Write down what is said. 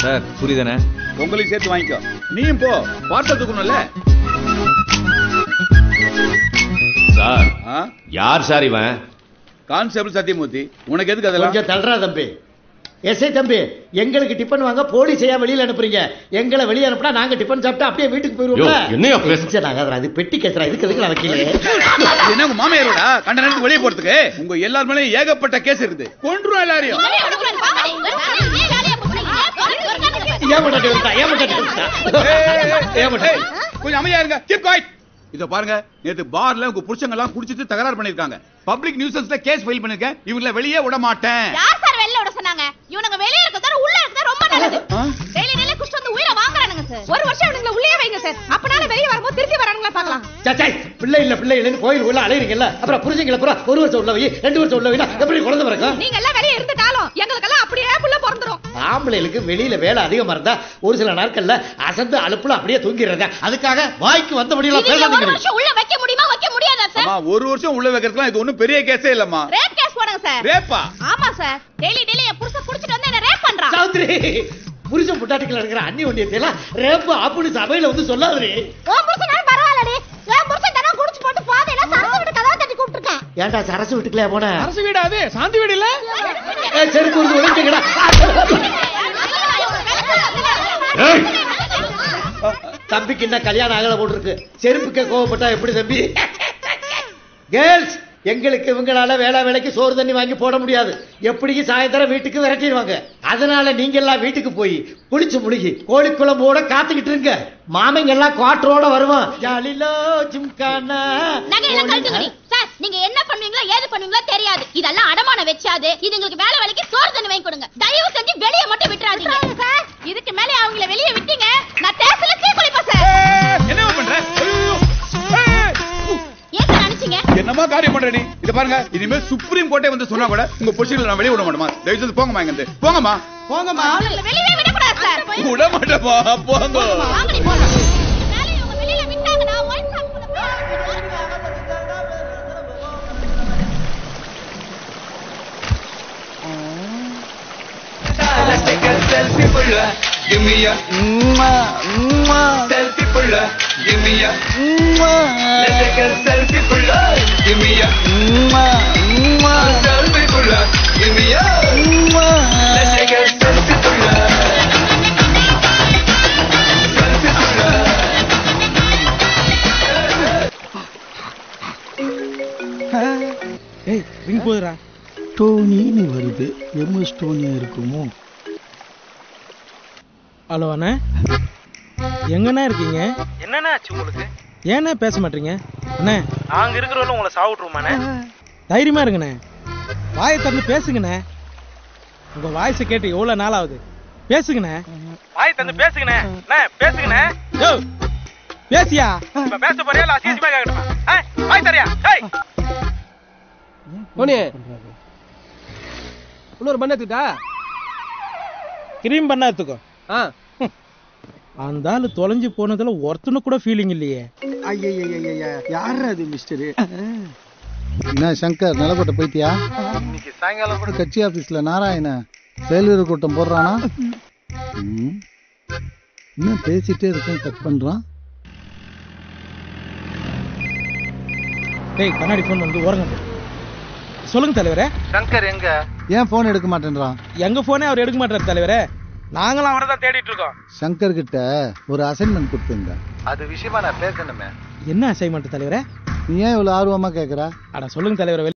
Sir புரியுதானே உங்களையும் சேர்த்து வாங்கிக்கோ நீயும் போ பார்சல் தூக்கணும்ல சார் ஆ? யார் சார் இவன் கான்ஸ்டபிள் சத்தியமூர்த்தி உனக்கு எதுக்கு அதெல்லாம் கொஞ்சம் தள்ளுறா தம்பி எஸ்ஐ தம்பி எங்களுக்கு டிஃபன் வாங்க போலீஸ் ஏன் வெளியில அனுப்புறீங்க எங்களை வெளிய அனுப்புனா நாங்க டிஃபன் சாப்பிட்டா அப்படியே வீட்டுக்கு போயிருவோம்ல யோ, என்னய்யா பேச- டென்ஷன் ஆகாதடா, இது பெட்டி கேசுறா இதுக்கு எதுக்கு நான் வைக்கல இது என்ன உங்க மாமியாரோடா கண்ட நேரத்துக்கு வெளியே போறதுக்கு உங்க எல்லார் மேலயும் ஏகப்பட்ட கேஸ் இருக்குது கொன்றும் எல்லாரையும் ஏன் மட்டும் எடுத்தா ஏன் மட்டும் எடுத்தா ஏய், ஏய், ஏய், ஏன் மட்டும் ஏய், கொஞ்சம் அமைதியா இருங்க கீப் குவைட் இத பாருங்க நேத்து பார்ல உங்க புருஷங்க எல்லாம் குடிச்சிட்டு தகராறு பண்ணிருக்காங்க பப்ளிக் நியூசன்ஸ்ல கேஸ் ஃபைல் பண்ணிருக்கேன் இவங்கள வெளியே விட மாட்டேன் யார் சார் வெளில விட சொன்னாங்க இவனுங்க வெளிய இருக்கறத உள்ள இருக்கறது ரொம்ப நல்லது ஆ? டெய்லி டெய்லி குஷ்டு வந்து உயிரை வாங்குறானுங்க சார் ஒரு வருஷம் இவனுங்கள உள்ளே வைங்க சார் அப்பனால வெளிய வரும்போது திருப்பி வரானுங்களா பார்க்கலாம் சச்சாய் பிள்ளை இல்ல பிள்ளை இல்லன்னு கோயில் உள்ள அலையறீங்கல்ல அப்புறம் புரிஞ்சுங்கள பூரா ஒரு வருஷம் உள்ள வை ரெண்டு வருஷம் உள்ள வைனா எப்படி குழந்தை பிறக்கும் நீங்க எல்லாம் வெளிய இருந்துட்டாலும் எங்களுக்கெல்லாம் அப்படியே புள்ள பிறந்துரும் ஆம்பளைகளுக்கு வெளியில வேலை அதிகமா இருந்தா ஒரு சில நாட்கள்ல அசந்து அலுப்புல அப்படியே தூங்கிடுறதா அதுக்காக வாய்க்கு வந்தபடியெல்லாம் இதுல ஒரு பேசாதீங்க வருஷம் உள்ள வைக்க முடியுமா வைக்க முடியாதா சார் அம்மா ஒரு வருஷம் உள்ள வைக்கிறதுலாம் இது ஒண்ணும் பெரிய கேஸே இல்லம்மா ரேப் கேஸ் போடுங்க சார் ரேப்பா ஆமா சார் டெய்லி டெய்லி என் புருஷன் குடிச்சிட்டு வந்து என்ன ரேப் பண்றான் சாவித்ரி புருஷன் புட்டாட்டிக்கல இருக்கிற அண்ணி ஒன்றியத்தை எல்லாம் ரேப்பு அப்படின்னு சபையில வந்து சொல்லாதே உன் புருஷனாலும் பரவாயில்லடி என் புருஷன் தானே குடிச்சு போட்டு பாதையில சரக்கு விட்டு கதவை தட்டி கூப்பிட்டுருக்கேன் ஏன்டா சரசு வீட்டுக்குள்ளே போன அரசு வீடு அது சாந்தி வீடு இல்ல ஏய், செருப்பு வந்து ஒளிஞ்சுக்கடா ஏய்! தம்பிக்கு என்ன கல்யாணம் ஆகல போட்டிருக்கு செருப்புக்கு கோவப்பட்டா எப்படி தம்பி கேர்ள்ஸ் எங்களுக்கு இவங்களால வேளா வேலைக்கு சோறு தண்ணி வாங்கி போட முடியாது எப்படியும் சாயந்தரம் வீட்டுக்கு விரட்டிடுவாங்க அதனால நீங்க எல்லாம் வீட்டுக்கு போய் குளிச்சு முழுகி கோழி குழம்போட காத்துக்கிட்டு இருங்க மாமைங்க எல்லாம் குவாட்டரோட வருவான் ஜாலிலோ ஜிம்கானா நகையெல்லாம் கழட்டுங்கடி சார் நீங்க என்ன பண்ணுவீங்களோ ஏது பண்ணுவீங்களோ தெரியாது இதெல்லாம் அடமான வச்சாது இது எங்களுக்கு வேலை வேலைக்கு சோறு தண்ணி வாங்கி கொடுங்க தயவு செஞ்சு வெளிய மட்டும் விட்டுறாதீங்க சார் இதுக்கு மேல அவங்கள வெளிய விட்டீங்க நான் தேசல தீக்குளிப்பேன் சார் என்ன பண்ற ஐயோ! ஏய்! ஏன் சார் நினைச்சீங்க என்னமா காரியம் பண்ற நீ இத பாருங்க இனிமே சுப்ரீம் கோர்ட்டே வந்து சொன்னா கூட உங்க பொசிஷன்ல நான் வெளிய விட மாட்டேமா தயவு செய்து போங்கம்மா இங்க இருந்து போங்கம்மா போங்கம்மா அவங்கள வெளியவே விடக்கூடாது சார் விட மாட்டேமா போங்க வாங்கடி போலாம் வேலை இவங்க வெளியில விட்டாங்கன்னா white shop Let's take a selfie pulla. Give me a selfie pulla. Give me a Let's take a selfie pulla. Give me a selfie pulla. Give me a Let's take a selfie pulla. Selfie pulla. ஏய் ring போதுடா டோனின்னு வருது MS டோனியா இருக்குமோ hello அண்ணா எங்கண்ணா இருக்கீங்க என்னண்ணே ஆச்சு உங்களுக்கு ஏண்ணே பேச மாட்டீங்க அண்ணே நாங்க இருக்கிறவங்க உங்களை சாவிட்டுருமாண்ணே தைரியமா இருங்கண்ணே வாயை திறந்து பேசுங்கண்ணே உங்க வாய்ஸை கேட்டு எவ்வளவு நாள் ஆகுது பேசுங்கண்ணே வாய் தந்து பேசுங்கண்ணே அண்ணே பேசுங்கண்ணே யோ பேசியா இப்ப பேச போறியா இல்ல அசிங்கமா கேட்கணுமா ஏய், வாய் தரியா ஏய் போனே இன்னொரு பண்ண எடுத்துட்டா கிரீம் பண்ண எடுத்துக்கோ ஆ அந்த ஆளு தொலைஞ்சு போனதுல ஒருத்தனு கூட ஃபீலிங் இல்லையே ஐயா யார் அது மிஸ்டர் என்ன சங்கர் நிலக்கோட்டை போயிட்டியா இன்னைக்கு சாயங்காலம் கூட கட்சி ஆபீஸ்ல நாராயண செயல்வீரர் கூட்டம் போடுறானா ம். என்ன பேசிட்டே இருக்கேன் கட் பண்றான் டேய் கண்ணாடி ஃபோன் வந்து ஓரங்க போ. சொல்லுங்க தலைவரே சங்கர் எங்க ஏன் போன் எடுக்க மாட்டேன்றான் எங்க போனே அவர் எடுக்க மாட்டாரு தலைவரே நாங்களும் அவரை தான் தேடிட்டு இருக்கோம் சங்கர் கிட்ட ஒரு அசைன்மெண்ட் கொடுத்துருங்க அது விஷயமா நான் பேசணுமே என்ன அசைன்மெண்ட் தலைவரே நீ ஏன் இவ்வளவு ஆர்வமா கேக்குற அட சொல்லுங்க தலைவரே